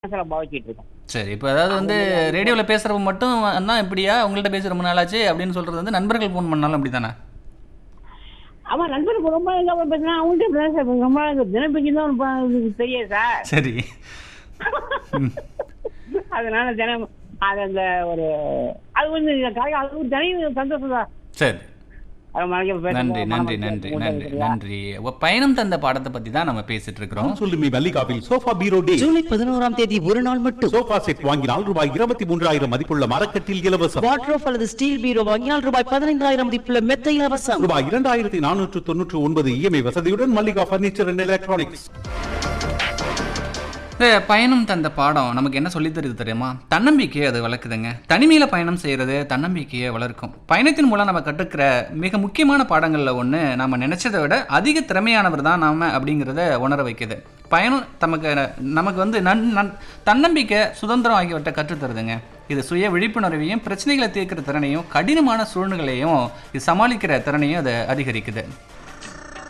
மனசுல பாவிச்சிட்டு இருக்கோம் சரி இப்போ அதாவது வந்து ரேடியோவில் பேசுகிறவங்க மட்டும் அண்ணா இப்படியா உங்கள்கிட்ட பேசி ரொம்ப நாளாச்சு அப்படின்னு சொல்கிறது வந்து நண்பர்கள் ஃபோன் பண்ணாலும் அப்படி தானே அவன் நண்பருக்கு ரொம்ப நாளைக்கு பேசினா அவங்கள்ட்ட இப்படிதான் சார் ரொம்ப நாளைக்கு தினப்பைக்கு தான் ப- இது தெரியாது சார் சரி அதனால தினம் அது அந்த ஒரு அது வந்து காய் அது ஒரு தனி சந்தோஷம் தான் சரி அது மனைவி பேசும்போது நன்றி நன்றி மனமகிழ்ச்சியா நன்றி இருக்கும். நன்றி நன்றி உங்க பயணம் தந்த பாடத்தை பற்றி தான் நம்ம பேசிட்டு இருக்கிறோம் சொல்லுமி மல்லிகாவில் சோஃபா பீரோ டே ஜூலை பதினோராம் தேதி ஒரு நாள் மட்டும் சோஃபா செட் வாங்கினால் ரூபாய் இருபத்தி மூன்றாயிரம் மதிப்புள்ள மரக்கட்டில் இலவசம் வாட்ரோப் அல்லது ஸ்டீல் பீரோ வாங்கினால் ரூபாய் பதினைந்தாயிரம் மதிப்புள்ள மெத்த இலவசம் ரூபாய் இரண்டாயிரத்தி நானூற்று தொன்னூற்று ஒன்பது இஎம்ஐ வசதியுடன் மல்லிகா பர்னிச்சர் அண்ட் எலக்ட்ரானிக்ஸ் இந்த பயணம் தந்த பாடம் நமக்கு என்ன சொல்லித் தருது தெரியுமா தன்னம்பிக்கையை அது வளர்க்குதுங்க தனிமையில் பயணம் செய்கிறது தன்னம்பிக்கையை வளர்க்கும் பயணத்தின் மூலம் நம்ம கற்றுக்கிற மிக முக்கியமான பாடங்களில் ஒன்று நம்ம நினச்சதை விட அதிக திறமையானவர் தான் நாம் அப்படிங்கிறத உணர வைக்குது பயணம் நமக்கு நமக்கு வந்து நன் நன் தன்னம்பிக்கை சுதந்திரம் ஆகியவற்றை கற்றுத்தருதுங்க இது சுய விழிப்புணர்வையும் பிரச்சனைகளை தீர்க்கிற திறனையும் கடினமான சூழ்நிலையும் இது சமாளிக்கிற திறனையும் அது அதிகரிக்குது